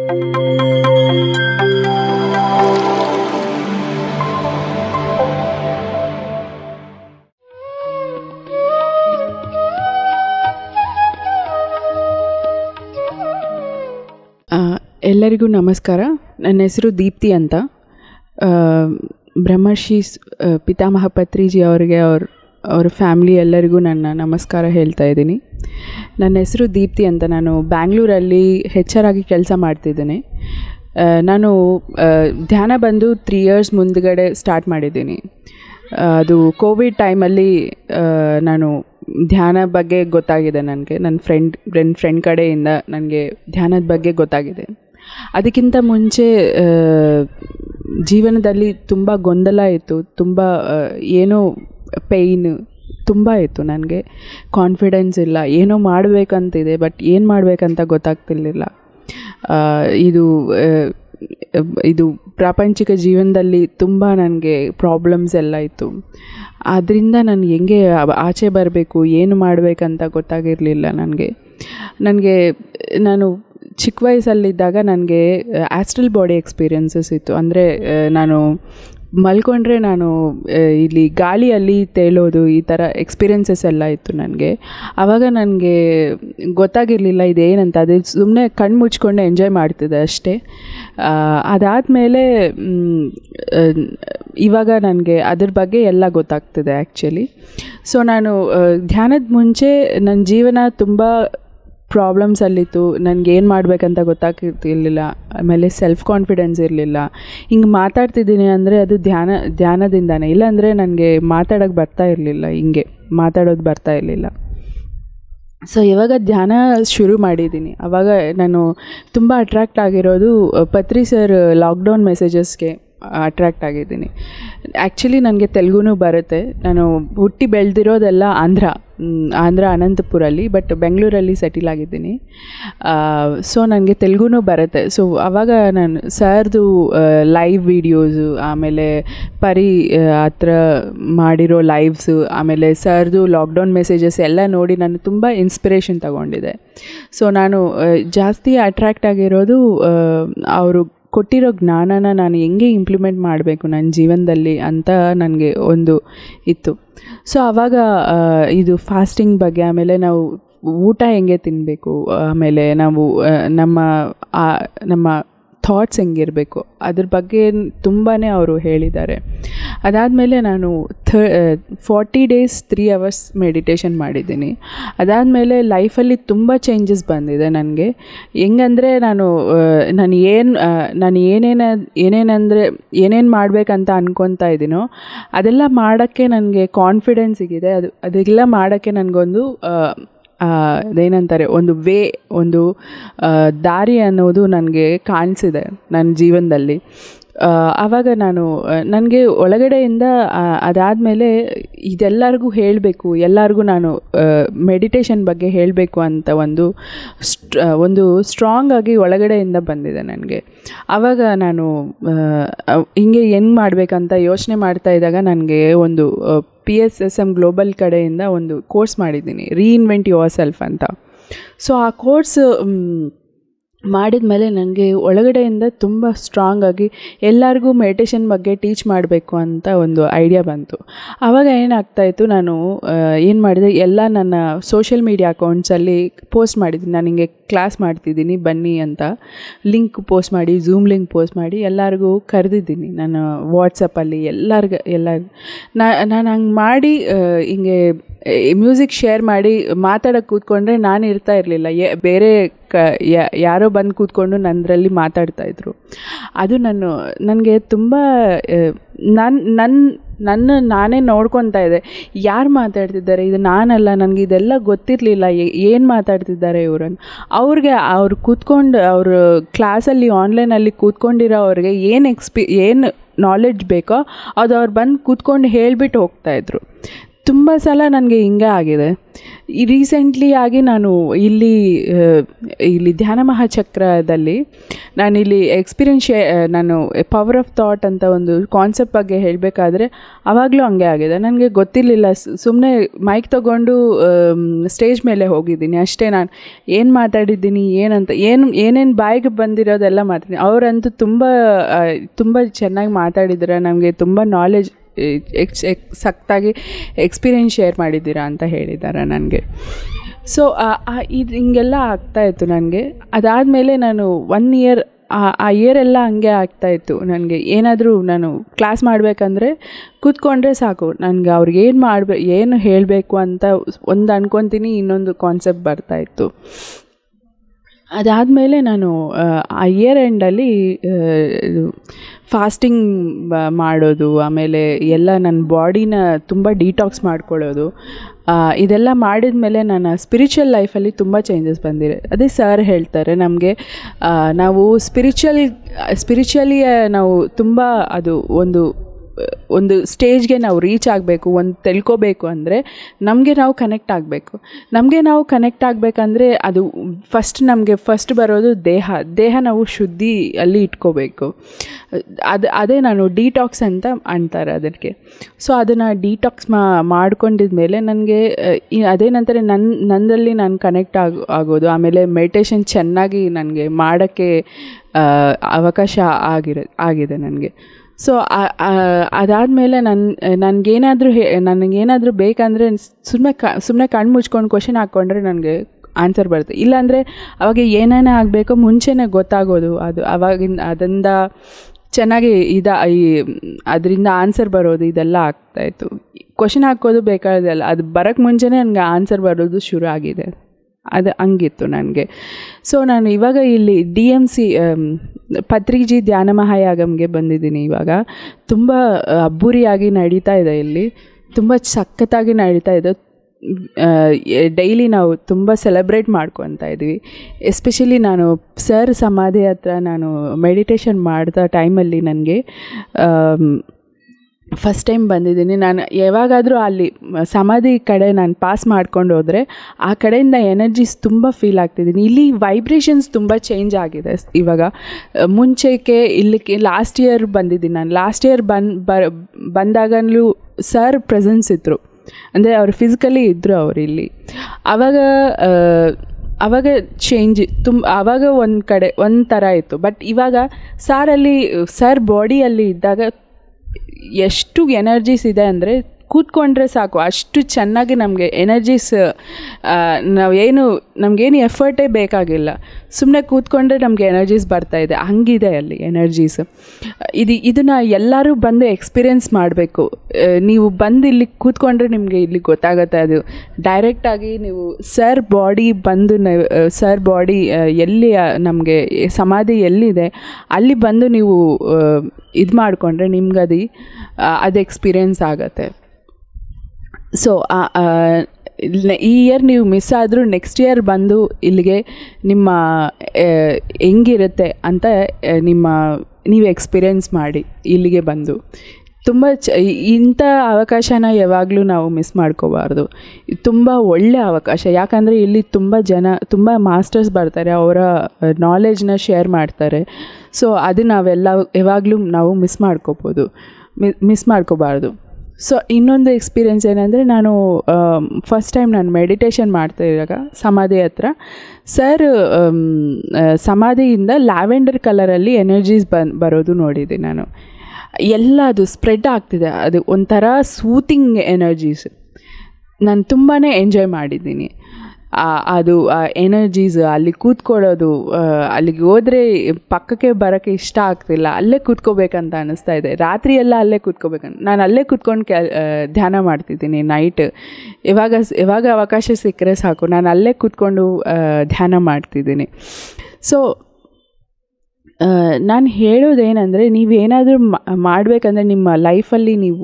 ಆ, ಎಲ್ಲರಿಗೂ ನಮಸ್ಕಾರ ನನ್ನ ಹೆಸರು ದೀಪ್ತಿ ಅಂತ ಆ, ಬ್ರಹ್ಮರ್ಷಿ ಸ್- ಆ, ಪಿತಾಮಹ ಪತ್ರಿಜಿ ಅವರಿಗೆ ಅವ್ರ ಅವ್ರ ಫ್ಯಾಮ್ಲಿ ಎಲ್ಲರಿಗೂ ನನ್ನ ನಮಸ್ಕಾರ ಹೇಳ್ತಾ ಇದ್ದೀನಿ ನನ್ನ ಹೆಸರು ದೀಪ್ತಿ ಅಂತ ನಾನು ಬ್ಯಾಂಗ್ಳೂರಲ್ಲಿ ಹೆಚ್ ಆರ್ ಆಗಿ ಕೆಲಸ ಮಾಡ್ತಿದ್ದೀನಿ ಆ, ನಾನು ಆ, ಧ್ಯಾನ ಬಂದು ತ್ರೀ ಇಯರ್ಸ್ ಮುಂದ್ಗಡೆ ಸ್ಟಾರ್ಟ್ ಮಾಡಿದ್ದೀನಿ ಆ, ಅದು ಕೋವಿಡ್ ಟೈಮಲ್ಲಿ ಆ, ನಾನು ಧ್ಯಾನ ಬಗ್ಗೆ ಗೊತ್ತಾಗಿದೆ ನನಗೆ ನನ್ನ ಫ್ರೆಂಡ್ ನನ್ನ ಫ್ರೆಂಡ್ ಕಡೆಯಿಂದ ನನಗೆ ಧ್ಯಾನದ ಬಗ್ಗೆ ಗೊತ್ತಾಗಿದೆ ಅದಕ್ಕಿಂತ ಮುಂಚೆ ಆ, ಜೀವನದಲ್ಲಿ ತುಂಬ ಗೊಂದಲ ಇತ್ತು ತುಂಬ ಆ, ಏನೋ ಪೇಯ್ನ್ ತುಂಬ ಇತ್ತು ನನಗೆ ಕಾನ್ಫಿಡೆನ್ಸ್ ಇಲ್ಲ ಏನೋ ಮಾಡಬೇಕಂತಿದೆ ಬಟ್ ಏನು ಮಾಡಬೇಕಂತ ಗೊತ್ತಾಗ್ತಿರ್ಲಿಲ್ಲ ಆ, ಇದು ಆ, ಇದು ಪ್ರಾಪಂಚಿಕ ಜೀವನದಲ್ಲಿ ತುಂಬ ನನಗೆ ಪ್ರಾಬ್ಲಮ್ಸ್ ಎಲ್ಲ ಇತ್ತು ಆದ್ದರಿಂದ ನಾನು ಹೆಂಗೆ ಆ- ಆಚೆ ಬರಬೇಕು ಏನು ಮಾಡಬೇಕಂತ ಗೊತ್ತಾಗಿರಲಿಲ್ಲ ನನಗೆ ನನಗೆ ನಾನು ಚಿಕ್ಕ ವಯಸ್ಸಲ್ಲಿದ್ದಾಗ ನನಗೆ ಆಸ್ಟ್ರಲ್ ಬಾಡಿ ಎಕ್ಸ್ಪೀರಿಯನ್ಸಸ್ ಇತ್ತು ಅಂದರೆ ನಾನು ಮಲ್ಕೊಂಡ್ರೆ ನಾನು ಆ, ಇಲ್ಲಿ ಗಾಳಿಯಲ್ಲಿ ತೇಲೋದು ಈ ಥರ ಎಕ್ಸ್ಪೀರಿಯನ್ಸಸ್ ಎಲ್ಲ ಇತ್ತು ನನಗೆ ಆವಾಗ ನನಗೆ ಗೊತ್ತಾಗಿರಲಿಲ್ಲ ಇದೇನಂತ ಅದು ಸುಮ್ಮನೆ ಕಣ್ಣು ಮುಚ್ಕೊಂಡು ಎಂಜಾಯ್ ಮಾಡ್ತಿದ್ದೆ ಅಷ್ಟೇ ಅದಾದಮೇಲೆ ಇವಾಗ ನನಗೆ ಅದ್ರ ಬಗ್ಗೆ ಎಲ್ಲ ಗೊತ್ತಾಗ್ತಿದೆ ಆ್ಯಕ್ಚುಲಿ ಸೊ ನಾನು ಆ, ಧ್ಯಾನದ ಮುಂಚೆ ನನ್ನ ಜೀವನ ತುಂಬ ಪ್ರಾಬ್ಲಮ್ಸಲ್ಲಿತ್ತು ನನಗೆ ಏನು ಮಾಡಬೇಕಂತ ಗೊತ್ತಾಗ್ತಿರ್ಲಿಲ್ಲ ಆಮೇಲೆ ಸೆಲ್ಫ್ ಕಾನ್ಫಿಡೆನ್ಸ್ ಇರಲಿಲ್ಲ ಹಿಂಗೆ ಮಾತಾಡ್ತಿದ್ದೀನಿ ಅಂದರೆ ಅದು ಧ್ಯಾನ ಧ್ಯಾನದಿಂದಾನೇ ಇಲ್ಲಾಂದರೆ ನನಗೆ ಮಾತಾಡೋಕ್ಕೆ ಬರ್ತಾ ಇರಲಿಲ್ಲ ಹಿಂಗೆ ಮಾತಾಡೋದು ಬರ್ತಾ ಇರಲಿಲ್ಲ ಸೊ ಇವಾಗ ಧ್ಯಾನ ಶುರು ಮಾಡಿದ್ದೀನಿ ಆವಾಗ ನಾನು ತುಂಬ ಅಟ್ರ್ಯಾಕ್ಟ್ ಆಗಿರೋದು ಅ, ಪತ್ರಿ ಸರ್ ಲಾಕ್ಡೌನ್ ಮೆಸೇಜಸ್ಗೆ ಅಟ್ರ್ಯಾಕ್ಟ್ ಆಗಿದ್ದೀನಿ ಆ್ಯಕ್ಚುಲಿ ನನಗೆ ತೆಲುಗುನೂ ಬರುತ್ತೆ ನಾನು ಹುಟ್ಟಿ ಬೆಳೆದಿರೋದೆಲ್ಲ ಆಂಧ್ರ ಮ್, ಆಂಧ್ರ ಅನಂತಪುರಲ್ಲಿ ಬಟ್ ಬೆಂಗಳೂರಲ್ಲಿ ಸೆಟಿಲ್ ಆಗಿದ್ದೀನಿ ಸೊ ನನಗೆ ತೆಲುಗುನೂ ಬರುತ್ತೆ ಸೊ ಆವಾಗ ನಾನು ಸರ್ದು ಲೈವ್ ವೀಡಿಯೋಸು ಆಮೇಲೆ ಪರಿ ಆ, ಹತ್ರ ಮಾಡಿರೋ ಲೈವ್ಸು ಆಮೇಲೆ ಸರ್ದು ಲಾಕ್ಡೌನ್ ಮೆಸೇಜಸ್ ಎಲ್ಲ ನೋಡಿ ನಾನು ತುಂಬ ಇನ್ಸ್ಪಿರೇಷನ್ ತಗೊಂಡಿದ್ದೆ ಸೊ ನಾನು ಆ, ಜಾಸ್ತಿ ಅಟ್ರ್ಯಾಕ್ಟ್ ಆಗಿರೋದು ಅವರು ಕೊಟ್ಟಿರೋ ಜ್ಞಾನನ ನಾನು ಹೆಂಗೆ ಇಂಪ್ಲಿಮೆಂಟ್ ಮಾಡಬೇಕು ನನ್ನ ಜೀವನದಲ್ಲಿ ಅಂತ ನನಗೆ ಒಂದು ಇತ್ತು ಸೊ ಆವಾಗ ಆ, ಇದು ಫಾಸ್ಟಿಂಗ್ ಬಗ್ಗೆ ಆಮೇಲೆ ನಾವು ಊಟ ಹೆಂಗೆ ತಿನ್ನಬೇಕು ಆಮೇಲೆ ನಾವು ಆ, ನಮ್ಮ ಆ, ನಮ್ಮ ಥಾಟ್ಸ್ ಹೆಂಗಿರಬೇಕು ಅದ್ರ ಬಗ್ಗೆ ತುಂಬಾ ಅವರು ಹೇಳಿದ್ದಾರೆ ಅದಾದಮೇಲೆ ನಾನು the forty days three hours meditation ಮಾಡಿದ್ದೀನಿ ಅದಾದಮೇಲೆ ಲೈಫಲ್ಲಿ ತುಂಬ ಚೇಂಜಸ್ ಬಂದಿದೆ ನನಗೆ ಹೆಂಗಂದರೆ ನಾನು ಆ, ನಾನು ಏನು ನಾನು ಏನೇನ ಏನೇನಂದರೆ ಏನೇನು ಮಾಡಬೇಕಂತ ಅನ್ಕೊತಾ ಇದ್ದೀನೋ ಅದೆಲ್ಲ ಮಾಡೋಕ್ಕೆ ನನಗೆ ಕಾನ್ಫಿಡೆನ್ಸ್ ಸಿಗಿದೆ ಅದು ಅದೆಲ್ಲ ಮಾಡೋಕ್ಕೆ ನನಗೊಂದು ಆ, ಆ, ಅದೇನಂತಾರೆ ಒಂದು ವೇ ಒಂದು ಆ, ದಾರಿ ಅನ್ನೋದು ನನಗೆ ಕಾಣಿಸಿದೆ ನನ್ನ ಜೀವನದಲ್ಲಿ ಆ, ಆವಾಗ ನಾನು ನನಗೆ ಒಳಗಡೆಯಿಂದ ಅದಾದಮೇಲೆ ಇದೆಲ್ಲರಿಗೂ ಹೇಳಬೇಕು ಎಲ್ಲರಿಗೂ ನಾನು ಮೆಡಿಟೇಷನ್ ಬಗ್ಗೆ ಹೇಳಬೇಕು ಅಂತ ಒಂದು ಸ್ಟ್ ಒಂದು ಸ್ಟ್ರಾಂಗ್ ಆಗಿ ಒಳಗಡೆಯಿಂದ ಬಂದಿದೆ ನನಗೆ ಆವಾಗ ನಾನು ಆ, ಅವ್- ಹಿಂಗೆ ಹೆಂಗೆ ಮಾಡಬೇಕಂತ ಯೋಚನೆ ಮಾಡ್ತಾ ಇದ್ದಾಗ ನನಗೆ ಒಂದು P S S M global ಕಡೆಯಿಂದ ಒಂದು ಕೋರ್ಸ್ ಮಾಡಿದ್ದೀನಿ ರೀಇನ್ವೆಂಟ್ ಯುವರ್ ಸೆಲ್ಫ್ ಅಂತ ಸೊ ಆ ಕೋರ್ಸ್ ಮಾಡಿದ ಮೇಲೆ ನನಗೆ ಒಳಗಡೆಯಿಂದ ತುಂಬ ಸ್ಟ್ರಾಂಗ್ ಆಗಿ ಎಲ್ಲರಿಗೂ ಮೆಡಿಟೇಷನ್ ಬಗ್ಗೆ ಟೀಚ್ ಮಾಡಬೇಕು ಅಂತ ಒಂದು ಐಡಿಯಾ ಬಂತು ಆವಾಗ ಏನಾಗ್ತಾಯಿತ್ತು ನಾನು ಏನು ಮಾಡಿದೆ ಎಲ್ಲ ನನ್ನ ಸೋಷಿಯಲ್ ಮೀಡಿಯಾ ಅಕೌಂಟ್ಸಲ್ಲಿ ಪೋಸ್ಟ್ ಮಾಡಿದ್ದೀನಿ ನಾನು ಹಿಂಗೆ ಕ್ಲಾಸ್ ಮಾಡ್ತಿದ್ದೀನಿ ಬನ್ನಿ ಅಂತ ಲಿಂಕ್ ಪೋಸ್ಟ್ ಮಾಡಿ ಝೂಮ್ ಲಿಂಕ್ ಪೋಸ್ಟ್ ಮಾಡಿ ಎಲ್ಲರಿಗೂ ಕರೆದಿದ್ದೀನಿ ನಾನು ವಾಟ್ಸಪ್ಪಲ್ಲಿ ಎಲ್ಲರಿಗೂ ಎಲ್ಲರಿಗೂ ನಾನು ಹಂಗೆ ಮಾಡಿ ಆ, ಹಿಂಗೆ ಮ್ಯೂಸಿಕ್ ಶೇರ್ ಮಾಡಿ ಮಾತಾಡೋಕ್ಕೆ ಕೂತ್ಕೊಂಡ್ರೆ ನಾನು ಇರ್ತಾ ಇರಲಿಲ್ಲ ಬೇರೆ ಕ ಯಾ- ಯಾರೋ ಬಂದು ಕೂತ್ಕೊಂಡು ನನ್ನದ್ರಲ್ಲಿ ಮಾತಾಡ್ತಾಯಿದ್ರು ಅದು ನಾನು ನನಗೆ ತುಂಬ ನನ್ನ ನನ್ನ ನನ್ನ ನಾನೇ ನೋಡ್ಕೊತಾ ಇದ್ದೆ ಯಾರು ಮಾತಾಡ್ತಿದ್ದಾರೆ ಇದು ನಾನಲ್ಲ ನನಗೆ ಇದೆಲ್ಲ ಗೊತ್ತಿರಲಿಲ್ಲ ಏನು ಮಾತಾಡ್ತಿದ್ದಾರೆ ಇವರನ್ನು ಅವ್ರಿಗೆ ಅವ್ರು ಕೂತ್ಕೊಂಡು ಅವರು ಕ್ಲಾಸಲ್ಲಿ ಆನ್ಲೈನಲ್ಲಿ ಕೂತ್ಕೊಂಡಿರೋ ಅವ್ರಿಗೆ ಏನು ಎಕ್ಸ್ಪಿ ಏನು ನಾಲೆಡ್ಜ್ ಬೇಕೋ ಅದು ಅವ್ರು ಬಂದು ಕೂತ್ಕೊಂಡು ಹೇಳಿಬಿಟ್ಟು ಹೋಗ್ತಾಯಿದ್ರು ತುಂಬ ಸಲ ನನಗೆ ಹಿಂಗೆ ಆಗಿದೆ ಈ ರೀಸೆಂಟ್ಲಿ ಆಗಿ ನಾನು ಇಲ್ಲಿ ಆ, ಇಲ್ಲಿ ಧ್ಯಾನ ಮಹಾಚಕ್ರದಲ್ಲಿ ನಾನಿಲ್ಲಿ ಎಕ್ಸ್ಪೀರಿಯನ್ಸ್ ಶೇ ನಾನು ಪವರ್ ಆಫ್ ಥಾಟ್ ಅಂತ ಒಂದು ಕಾನ್ಸೆಪ್ಟ್ ಬಗ್ಗೆ ಹೇಳಬೇಕಾದ್ರೆ ಆವಾಗಲೂ ಹಂಗೆ ಆಗಿದೆ ನನಗೆ ಗೊತ್ತಿರಲಿಲ್ಲ ಸುಮ್ಮನೆ ಮೈಕ್ ತೊಗೊಂಡು ಸ್ಟೇಜ್ ಮೇಲೆ ಹೋಗಿದ್ದೀನಿ ಅಷ್ಟೇ ನಾನು ಏನು ಮಾತಾಡಿದ್ದೀನಿ ಏನಂತ ಏನು ಏನೇನು ಬಾಯಿಗೆ ಬಂದಿರೋದೆಲ್ಲ ಮಾತಾಡಿ ಅವರಂತೂ ತುಂಬ ಆ, ತುಂಬ ಚೆನ್ನಾಗಿ ಮಾತಾಡಿದ್ರೆ ನಮಗೆ ತುಂಬ ನಾಲೆಜ್ ಎಕ್ಸ್ ಎಕ್ ಸಖತ್ತಾಗಿ ಎಕ್ಸ್ಪೀರಿಯೆನ್ಸ್ ಶೇರ್ ಮಾಡಿದ್ದೀರಾ ಅಂತ ಹೇಳಿದ್ದಾರೆ ನನಗೆ ಸೊ ಇದು ಹಿಂಗೆಲ್ಲ ಆಗ್ತಾಯಿತ್ತು ನನಗೆ ಅದಾದಮೇಲೆ ನಾನು ಒನ್ ಇಯರ್ ಆ ಇಯರ್ ಎಲ್ಲ ಹಂಗೆ ಆಗ್ತಾಯಿತ್ತು ನನಗೆ ಏನಾದರೂ ನಾನು ಕ್ಲಾಸ್ ಮಾಡಬೇಕಂದ್ರೆ ಕೂತ್ಕೊಂಡ್ರೆ ಸಾಕು ನನಗೆ ಅವ್ರಿಗೆ ಏನು ಮಾಡಬೇ ಏನು ಹೇಳಬೇಕು ಅಂತ ಒಂದು ಅನ್ಕೊತೀನಿ ಇನ್ನೊಂದು ಕಾನ್ಸೆಪ್ಟ್ ಬರ್ತಾಯಿತ್ತು ಅದಾದಮೇಲೆ ನಾನು ಆ, ಆ ಇಯರ್ ಎಂಡಲ್ಲಿ ಫಾಸ್ಟಿಂಗ್ ಮಾಡೋದು ಆಮೇಲೆ ಎಲ್ಲ ನನ್ನ ಬಾಡಿನ ತುಂಬ ಡಿಟಾಕ್ಸ್ ಮಾಡ್ಕೊಳ್ಳೋದು ಆ, ಇದೆಲ್ಲ ಮಾಡಿದ ಮೇಲೆ ನನ್ನ ಸ್ಪಿರಿಚುವಲ್ ಲೈಫಲ್ಲಿ ತುಂಬ ಚೇಂಜಸ್ ಬಂದಿದೆ ಅದೇ ಸರ್ ಹೇಳ್ತಾರೆ ನಮಗೆ ನಾವು ಸ್ಪಿರಿಚುವಲ್ ಸ್ಪಿರಿಚುವಲಿ ನಾವು ತುಂಬ ಅದು ಒಂದು ಒಂದು ಸ್ಟೇಜ್ಗೆ ನಾವು ರೀಚ್ ಆಗಬೇಕು ಒಂದು ತಿಳ್ಕೊಬೇಕು ಅಂದರೆ ನಮಗೆ ನಾವು ಕನೆಕ್ಟ್ ಆಗಬೇಕು ನಮಗೆ ನಾವು ಕನೆಕ್ಟ್ ಆಗಬೇಕಂದ್ರೆ ಅದು ಫಸ್ಟ್ ನಮಗೆ ಫಸ್ಟ್ ಬರೋದು ದೇಹ ದೇಹ ನಾವು ಶುದ್ಧಿ ಅಲ್ಲಿ ಇಟ್ಕೋಬೇಕು ಅದು ಅದೇ ನಾನು ಡಿಟಾಕ್ಸ್ ಅಂತ ಅಂತಾರೆ ಅದಕ್ಕೆ ಸೊ ಅದನ್ನು ಡಿಟಾಕ್ಸ್ ಮಾ ಮಾಡ್ಕೊಂಡಿದ ಮೇಲೆ ನನಗೆ ಅದೇ ನಂತರ ನನ್ನ ನನ್ನಲ್ಲಿ ನಾನು ಕನೆಕ್ಟ್ ಆಗ ಆಗೋದು ಆಮೇಲೆ ಮೆಡಿಟೇಷನ್ ಚೆನ್ನಾಗಿ ನನಗೆ ಮಾಡೋಕ್ಕೆ ಆ, ಅವಕಾಶ ಆಗಿರೋ ಆಗಿದೆ ನನಗೆ ಸೊ ಅದಾದಮೇಲೆ ನನ್ನ ನನಗೇನಾದರೂ ಹೇ ನನಗೇನಾದರೂ ಬೇಕಂದರೆ ಸುಮ್ಮನೆ ಕ ಸುಮ್ಮನೆ ಕಣ್ಣು ಮುಚ್ಕೊಂಡು ಕ್ವಶನ್ ಹಾಕ್ಕೊಂಡ್ರೆ ನನಗೆ ಆನ್ಸರ್ ಬರುತ್ತೆ ಇಲ್ಲಾಂದರೆ ಅವಾಗ ಏನೇನೇ ಆಗಬೇಕೋ ಮುಂಚೆನೇ ಗೊತ್ತಾಗೋದು ಅದು ಅವಾಗಿಂದ ಅದರಿಂದ ಚೆನ್ನಾಗಿ ಇದ ಈ ಅದರಿಂದ ಆನ್ಸರ್ ಬರೋದು ಇದೆಲ್ಲ ಆಗ್ತಾಯಿತ್ತು ಕ್ವಶನ್ ಹಾಕೋದು ಬೇಕಾದಲ್ಲ ಅದು ಬರೋಕ್ಕೆ ಮುಂಚೆನೇ ನನಗೆ ಆನ್ಸರ್ ಬರೋದು ಶುರು ಆಗಿದೆ ಅದು ಹಂಗಿತ್ತು ನನಗೆ ಸೊ ನಾನು ಇವಾಗ ಇಲ್ಲಿ ಡಿ ಎಮ್ ಸಿ ಪತ್ರಿಜಿ ಧ್ಯಾನ ಮಹಾಯಾಗಮ್ಗೆ ಬಂದಿದ್ದೀನಿ ಇವಾಗ ತುಂಬ ಅಬ್ಬುರಿಯಾಗಿ ನಡೀತಾ ಇದೆ ಇಲ್ಲಿ ತುಂಬ ಸಖತ್ತಾಗಿ ನಡೀತಾ ಇದೆ ಡೈಲಿ ನಾವು ತುಂಬ ಸೆಲೆಬ್ರೇಟ್ ಮಾಡ್ಕೊತಾ ಇದ್ವಿ ಎಸ್ಪೆಷಲಿ ನಾನು ಸರ್ ಸಮಾಧಿ ಹತ್ರ ನಾನು ಮೆಡಿಟೇಷನ್ ಮಾಡಿದ ಟೈಮಲ್ಲಿ ನನಗೆ ಫಸ್ಟ್ ಟೈಮ್ ಬಂದಿದ್ದೀನಿ ನಾನು ಯಾವಾಗಾದರೂ ಅಲ್ಲಿ ಮ- ಸಮಾಧಿ ಕಡೆ ನಾನು ಪಾಸ್ ಮಾಡ್ಕೊಂಡು ಹೋದರೆ ಆ ಕಡೆಯಿಂದ ಎನರ್ಜೀಸ್ ತುಂಬ ಫೀಲ್ ಆಗ್ತಿದ್ದೀನಿ ಇಲ್ಲಿ ವೈಬ್ರೇಷನ್ಸ್ ತುಂಬ ಚೇಂಜ್ ಆಗಿದೆ ಸ್- ಇವಾಗ ಅ, ಮುಂಚೆಗೆ ಇಲ್ಲಿಗೆ ಲಾಸ್ಟ್ ಇಯರ್ ಬಂದಿದ್ದೀನಿ ನಾನು ಲಾಸ್ಟ್ ಇಯರ್ ಬಂದು ಬ ಬಂದಾಗಲೂ ಸರ್ ಪ್ರೆಸೆನ್ಸ್ ಇದ್ದರು ಅಂದರೆ ಅವ್ರು ಫಿಸಿಕಲಿ ಇದ್ದರು ಅವರು ಇಲ್ಲಿ ಆವಾಗ ಆ, ಆವಾಗ ಚೇಂಜ್ ತುಂಬ ಆವಾಗ ಒಂದು ಕಡೆ ಒಂದು ಥರ ಇತ್ತು ಬಟ್ ಇವಾಗ ಸಾರಲ್ಲಿ ಸರ್ ಬಾಡಿಯಲ್ಲಿ ಇದ್ದಾಗ ಎಷ್ಟು ಎನರ್ಜೀಸ್ ಇದೆ ಅಂದರೆ ಕೂತ್ಕೊಂಡ್ರೆ ಸಾಕು ಅಷ್ಟು ಚೆನ್ನಾಗಿ ನಮಗೆ ಎನರ್ಜೀಸ್ ನಾವೇನು ನಮಗೇನು ಎಫರ್ಟೇ ಬೇಕಾಗಿಲ್ಲ ಸುಮ್ಮನೆ ಕೂತ್ಕೊಂಡ್ರೆ ನಮಗೆ ಎನರ್ಜೀಸ್ ಬರ್ತಾ ಇದೆ ಹಂಗಿದೆ ಅಲ್ಲಿ ಎನರ್ಜೀಸ್ ಇದು ಇದನ್ನು ಎಲ್ಲರೂ ಬಂದು ಎಕ್ಸ್ಪೀರಿಯೆನ್ಸ್ ಮಾಡಬೇಕು ನೀವು ಬಂದು ಇಲ್ಲಿ ಕೂತ್ಕೊಂಡ್ರೆ ನಿಮಗೆ ಇಲ್ಲಿ ಗೊತ್ತಾಗುತ್ತೆ ಅದು ಡೈರೆಕ್ಟಾಗಿ ನೀವು ಸರ್ ಬಾಡಿ ಬಂದು ಸರ್ ಬಾಡಿ ಎಲ್ಲಿ ನಮಗೆ ಸಮಾಧಿ ಎಲ್ಲಿದೆ ಅಲ್ಲಿ ಬಂದು ನೀವು ಇದು ಮಾಡಿಕೊಂಡ್ರೆ ನಿಮ್ಗದು ಅದು ಎಕ್ಸ್ಪೀರಿಯೆನ್ಸ್ ಆಗತ್ತೆ ಸೊ ಈ ಇಯರ್ ನೀವು ಮಿಸ್ ಆದರೂ ನೆಕ್ಸ್ಟ್ ಇಯರ್ ಬಂದು ಇಲ್ಲಿಗೆ ನಿಮ್ಮ ಆ, ಹೆಂಗಿರುತ್ತೆ ಅಂತ ಆ, ನಿಮ್ಮ ನೀವು ಎಕ್ಸ್ಪೀರಿಯೆನ್ಸ್ ಮಾಡಿ ಇಲ್ಲಿಗೆ ಬಂದು ತುಂಬ ಚ ಇಂಥ ಅವಕಾಶನ ಯಾವಾಗಲೂ ನಾವು ಮಿಸ್ ಮಾಡ್ಕೋಬಾರ್ದು ಇದು ತುಂಬ ಒಳ್ಳೆಯ ಅವಕಾಶ ಯಾಕಂದರೆ ಇಲ್ಲಿ ತುಂಬ ಜನ ತುಂಬ ಮಾಸ್ಟರ್ಸ್ ಬರ್ತಾರೆ ಅವರ ನಾಲೆಜ್ನ ಶೇರ್ ಮಾಡ್ತಾರೆ ಸೊ ಅದು ನಾವೆಲ್ಲ ಯಾವಾಗಲೂ ನಾವು ಮಿಸ್ ಮಾಡ್ಕೋಬೋದು ಮಿಸ್ ಮಾಡ್ಕೋಬಾರ್ದು ಸೊ ಇನ್ನೊಂದು ಎಕ್ಸ್ಪೀರಿಯೆನ್ಸ್ ಏನಂದರೆ ನಾನು ಫಸ್ಟ್ ಟೈಮ್ ನಾನು ಮೆಡಿಟೇಷನ್ ಮಾಡ್ತಾ ಇದ್ದಾಗ ಸಮಾಧಿ ಹತ್ರ ಸರ್ ಸಮಾಧಿಯಿಂದ ಲ್ಯಾವೆಂಡರ್ ಕಲರಲ್ಲಿ ಎನರ್ಜೀಸ್ ಬನ್ ಬರೋದು ನೋಡಿದೆ ನಾನು ಎಲ್ಲ ಅದು ಸ್ಪ್ರೆಡ್ ಆಗ್ತಿದೆ ಅದು ಒಂಥರ ಸೂತಿಂಗ್ ಎನರ್ಜೀಸ್ ನಾನು ತುಂಬಾ ಎಂಜಾಯ್ ಮಾಡಿದ್ದೀನಿ ಆ, ಅದು ಎನರ್ಜೀಸ್ ಅಲ್ಲಿ ಕೂತ್ಕೊಳ್ಳೋದು ಆ, ಅಲ್ಲಿಗೆ ಹೋದರೆ ಪಕ್ಕಕ್ಕೆ ಬರೋಕ್ಕೆ ಇಷ್ಟ ಆಗ್ತಿಲ್ಲ ಅಲ್ಲೇ ಕೂತ್ಕೋಬೇಕಂತ ಅನ್ನಿಸ್ತಾ ಇದೆ ರಾತ್ರಿ ಎಲ್ಲ ಅಲ್ಲೇ ಕೂತ್ಕೋಬೇಕಂತ ನಾನು ಅಲ್ಲೇ ಕೂತ್ಕೊಂಡು ಕೆ ಧ್ಯಾನ ಮಾಡ್ತಿದ್ದೀನಿ ನೈಟ್ ಇವಾಗ ಯಾವಾಗ ಅವಕಾಶ ಸಿಕ್ಕರೆ ಸಾಕು ನಾನು ಅಲ್ಲೇ ಕೂತ್ಕೊಂಡು ಆ, ಧ್ಯಾನ ಮಾಡ್ತಿದ್ದೀನಿ ಸೊ ನಾನು ಹೇಳೋದೇನೆಂದರೆ ನೀವೇನಾದರೂ ಮಾಡಬೇಕಂದ್ರೆ ನಿಮ್ಮ ಲೈಫಲ್ಲಿ ನೀವು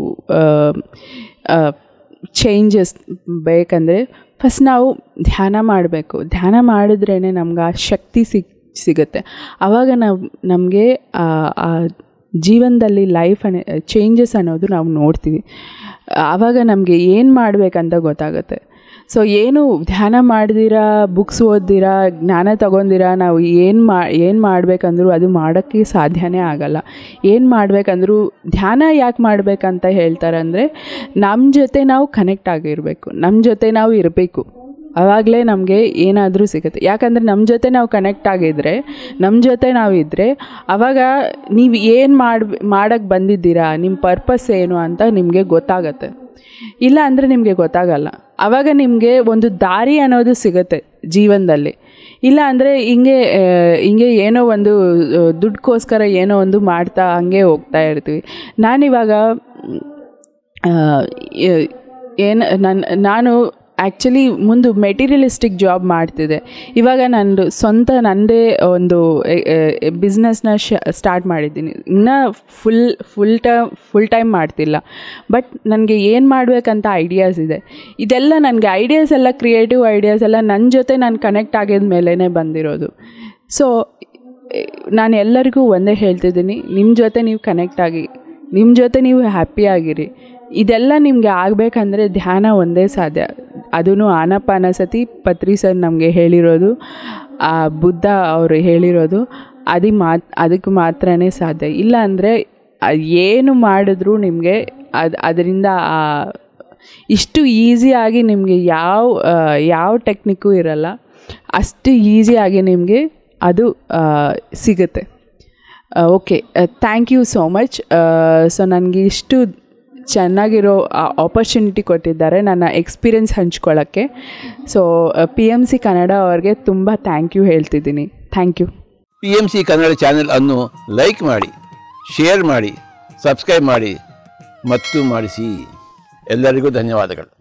ಚೇಂಜಸ್ ಬೇಕಂದರೆ ಫಸ್ಟ್ ನಾವು ಧ್ಯಾನ ಮಾಡಬೇಕು ಧ್ಯಾನ ಮಾಡಿದ್ರೇ ನಮ್ಗೆ ಆ ಶಕ್ತಿ ಸಿಗ್ ಸಿಗುತ್ತೆ ಆವಾಗ ನಾವು ನಮಗೆ ಆ ಜೀವನದಲ್ಲಿ ಲೈಫ್ ಅನ್ನೋ ಚೇಂಜಸ್ ಅನ್ನೋದು ನಾವು ನೋಡ್ತೀವಿ ಆವಾಗ ನಮಗೆ ಏನು ಮಾಡಬೇಕಂತ ಗೊತ್ತಾಗುತ್ತೆ ಸೊ ಏನು ಧ್ಯಾನ ಮಾಡ್ದಿರಾ ಬುಕ್ಸ್ ಓದ್ದಿರಾ ಜ್ಞಾನ ತಗೊಂಡಿರಾ ನಾವು ಏನು ಮಾ ಏನು ಮಾಡಬೇಕಂದ್ರೂ ಅದು ಮಾಡೋಕ್ಕೆ ಸಾಧ್ಯನೇ ಆಗಲ್ಲ ಏನು ಮಾಡಬೇಕಂದ್ರೂ ಧ್ಯಾನ ಯಾಕೆ ಮಾಡಬೇಕಂತ ಹೇಳ್ತಾರೆ ಅಂದರೆ ನಮ್ಮ ಜೊತೆ ನಾವು ಕನೆಕ್ಟ್ ಆಗಿರಬೇಕು ನಮ್ಮ ಜೊತೆ ನಾವು ಇರಬೇಕು ಆವಾಗಲೇ ನಮಗೆ ಏನಾದರೂ ಸಿಗುತ್ತೆ ಯಾಕಂದರೆ ನಮ್ಮ ಜೊತೆ ನಾವು ಕನೆಕ್ಟ್ ಆಗಿದ್ದರೆ ನಮ್ಮ ಜೊತೆ ನಾವು ಇದ್ದರೆ ಆವಾಗ ನೀವು ಏನು ಮಾಡಿ ಮಾಡೋಕ್ಕೆ ಬಂದಿದ್ದೀರಾ ನಿಮ್ಮ ಪರ್ಪಸ್ ಏನು ಅಂತ ನಿಮಗೆ ಗೊತ್ತಾಗತ್ತೆ ಇಲ್ಲ ಅಂದರೆ ನಿಮಗೆ ಗೊತ್ತಾಗಲ್ಲ ಆವಾಗ ನಿಮಗೆ ಒಂದು ದಾರಿ ಅನ್ನೋದು ಸಿಗುತ್ತೆ ಜೀವನದಲ್ಲಿ ಇಲ್ಲ ಅಂದರೆ ಹಿಂಗೆ ಆ, ಹಿಂಗೆ ಏನೋ ಒಂದು ಆ, ದುಡ್ಡುಗೋಸ್ಕರ ಏನೋ ಒಂದು ಮಾಡ್ತಾ ಹಂಗೆ ಹೋಗ್ತಾ ಇರ್ತೀವಿ ನಾನಿವಾಗ ಏನು ನನ್ನ ನಾನು ಆ್ಯಕ್ಚುಲಿ ಮುಂದೆ ಮೆಟೀರಿಯಲಿಸ್ಟಿಕ್ ಜಾಬ್ ಮಾಡ್ತಿದ್ದೆ ಇವಾಗ ನಂದು ಸ್ವಂತ ನನ್ನದೇ ಒಂದು ಬಿಸ್ನೆಸ್ನ ಶ ಸ್ಟಾರ್ಟ್ ಮಾಡಿದ್ದೀನಿ ಇನ್ನೂ full full time full time ಮಾಡ್ತಿಲ್ಲ ಬಟ್ ನನಗೆ ಏನು ಮಾಡಬೇಕಂತ ಐಡಿಯಾಸ್ ಇದೆ ಇದೆಲ್ಲ ನನಗೆ ಐಡಿಯಾಸ್ ಎಲ್ಲ ಕ್ರಿಯೇಟಿವ್ ಐಡಿಯಾಸ್ ಎಲ್ಲ ನನ್ನ ಜೊತೆ ನಾನು ಕನೆಕ್ಟ್ ಆಗಿದ ಮೇಲೇ ಬಂದಿರೋದು ಸೊ ನಾನು ಎಲ್ಲರಿಗೂ ಒಂದೇ ಹೇಳ್ತಿದ್ದೀನಿ ನಿಮ್ಮ ಜೊತೆ ನೀವು ಕನೆಕ್ಟ್ ಆಗಿ ನಿಮ್ಮ ಜೊತೆ ನೀವು ಹ್ಯಾಪಿ ಆಗಿರಿ ಇದೆಲ್ಲ ನಿಮಗೆ ಆಗಬೇಕಂದ್ರೆ ಧ್ಯಾನ ಒಂದೇ ಸಾಧ್ಯ ಅದೂ ಆನಪಾನಸತಿ ಪತ್ರಿ ಸರ್ ನಮಗೆ ಹೇಳಿರೋದು ಆ ಬುದ್ಧ ಅವರು ಹೇಳಿರೋದು ಅದು ಮಾತ್ ಅದಕ್ಕೆ ಮಾತ್ರನೇ ಸಾಧ್ಯ ಇಲ್ಲ ಅಂದರೆ ಏನು ಮಾಡಿದ್ರೂ ನಿಮಗೆ ಅದು ಅದರಿಂದ ಆ ಇಷ್ಟು ಈಸಿಯಾಗಿ ನಿಮಗೆ ಯಾವ ಆ, ಯಾವ ಟೆಕ್ನಿಕ್ಕು ಇರಲ್ಲ ಅಷ್ಟು ಈಸಿಯಾಗಿ ನಿಮಗೆ ಅದು ಆ, ಸಿಗುತ್ತೆ okay thank you so much so ನನಗೆ ಇಷ್ಟು ಚೆನ್ನಾಗಿರೋ ಆಪರ್ಚುನಿಟಿ ಕೊಟ್ಟಿದ್ದಾರೆ ನನ್ನ ಎಕ್ಸ್ಪೀರಿಯನ್ಸ್ ಹಂಚ್ಕೊಳ್ಳೋಕ್ಕೆ so P M C Kannada ಅವ್ರಿಗೆ ತುಂಬ ಥ್ಯಾಂಕ್ ಯು ಹೇಳ್ತಿದ್ದೀನಿ thank you P M C Kannada channel ಅನ್ನು ಲೈಕ್ ಮಾಡಿ ಶೇರ್ ಮಾಡಿ ಸಬ್ಸ್ಕ್ರೈಬ್ ಮಾಡಿ ಮತ್ತು ಮಾಡಿಸಿ ಎಲ್ಲರಿಗೂ ಧನ್ಯವಾದಗಳು